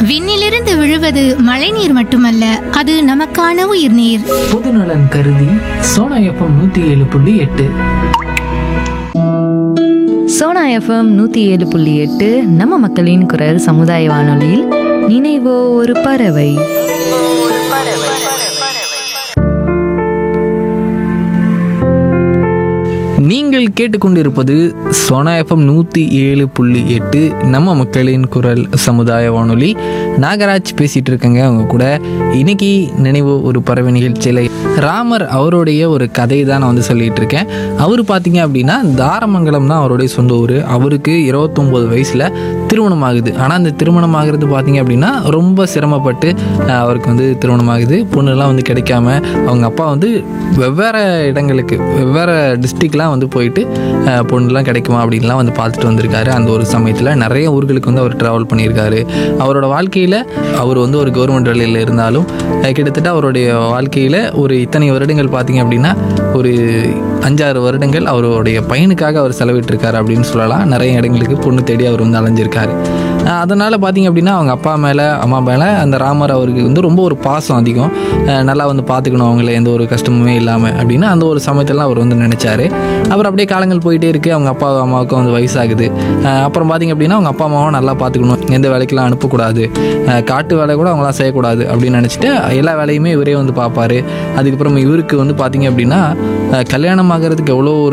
விண்ணிலிருந்து விழுவது மழைநீர் மட்டுமல்ல அது நமக்கான உயிர்நீர் பொதுநலன் கருதி சோனா எஃப்எம் நூற்றி ஏழு புள்ளி எட்டு சோனா எஃப்எம் நூற்றி ஏழு புள்ளி எட்டு நம்ம மக்களின் குரல் சமுதாய வானொலியில் நினைவோ ஒரு பறவை நீங்கள் கேட்டுக்கொண்டிருப்பது சோனா எஃப்எம் நூற்றி ஏழு புள்ளி எட்டு நம்ம மக்களின் குரல் சமுதாய வானொலி நாகராஜ் பேசிகிட்டு இருக்கேங்க அவங்க கூட இன்னைக்கு நினைவு ஒரு பறவை நிகழ்ச்சியில் ராமர் அவருடைய ஒரு கதையை தான் நான் வந்து சொல்லிகிட்டு இருக்கேன் அவர் பார்த்தீங்க அப்படின்னா தாரமங்கலம் தான் அவருடைய சொந்த ஊர் அவருக்கு இருபத்தொம்போது வயசில் திருமணம் ஆகுது ஆனால் அந்த திருமணம் ஆகிறது பார்த்தீங்க அப்படின்னா ரொம்ப சிரமப்பட்டு அஹ், அவருக்கு வந்து திருமணம் ஆகுது பொண்ணுலாம் வந்து கிடைக்காம அவங்க அப்பா வந்து வெவ்வேறு இடங்களுக்கு வெவ்வேறு டிஸ்ட்ரிக்ட்லாம் வந்து போயிட்டு அஹ், பொண்ணுலாம் கிடைக்குமா அப்படின்லாம் வந்து பார்த்துட்டு வந்திருக்காரு அந்த ஒரு சமயத்தில் நிறைய ஊர்களுக்கு வந்து அவர் ட்ராவல் பண்ணியிருக்காரு அவரோட வாழ்க்கையில் அவர் வந்து ஒரு கவர்மெண்ட் வேலையில் இருந்தாலும் அஹ், கிட்டத்தட்ட அவருடைய வாழ்க்கையில் ஒரு இத்தனை வருடங்கள் பார்த்தீங்க அப்படின்னா ஒரு அஞ்சாறு வருடங்கள் அவருடைய பையனுக்காக அவர் செலவிட்டிருக்காரு அப்படின்னு சொல்லலாம் நிறைய இடங்களுக்கு பொண்ணு தேடி அவர் வந்து அலைஞ்சிருக்காரு அஹ் அதனால பார்த்தீங்க அப்படின்னா அவங்க அப்பா மேலே அம்மா மேலே அந்த ராமர் அவருக்கு வந்து ரொம்ப ஒரு பாசம் அதிகம் அஹ் நல்லா வந்து பார்த்துக்கணும் அவங்கள எந்த ஒரு கஷ்டமுமே இல்லாமல் அப்படின்னு அந்த ஒரு சமயத்தில் அவர் வந்து நினச்சாரு அப்புறம் அப்படியே காலங்கள் போயிட்டே இருக்குது அவங்க அப்பா அம்மாவுக்கும் வந்து வயசாகுது அஹ் அப்புறம் பார்த்தீங்க அப்படின்னா அவங்க அப்பா அம்மாவும் நல்லா பார்த்துக்கணும் எந்த வேலைக்கெல்லாம் அனுப்பக்கூடாது அஹ் காட்டு வேலை கூட அவங்களாம் செய்யக்கூடாது அப்படின்னு நினச்சிட்டு எல்லா வேலையுமே இவரே வந்து பார்ப்பாரு அதுக்கப்புறம் இவருக்கு வந்து பார்த்தீங்க அப்படின்னா அஹ் கல்யாணம் ஆகிறதுக்கு எவ்வளோ ஒரு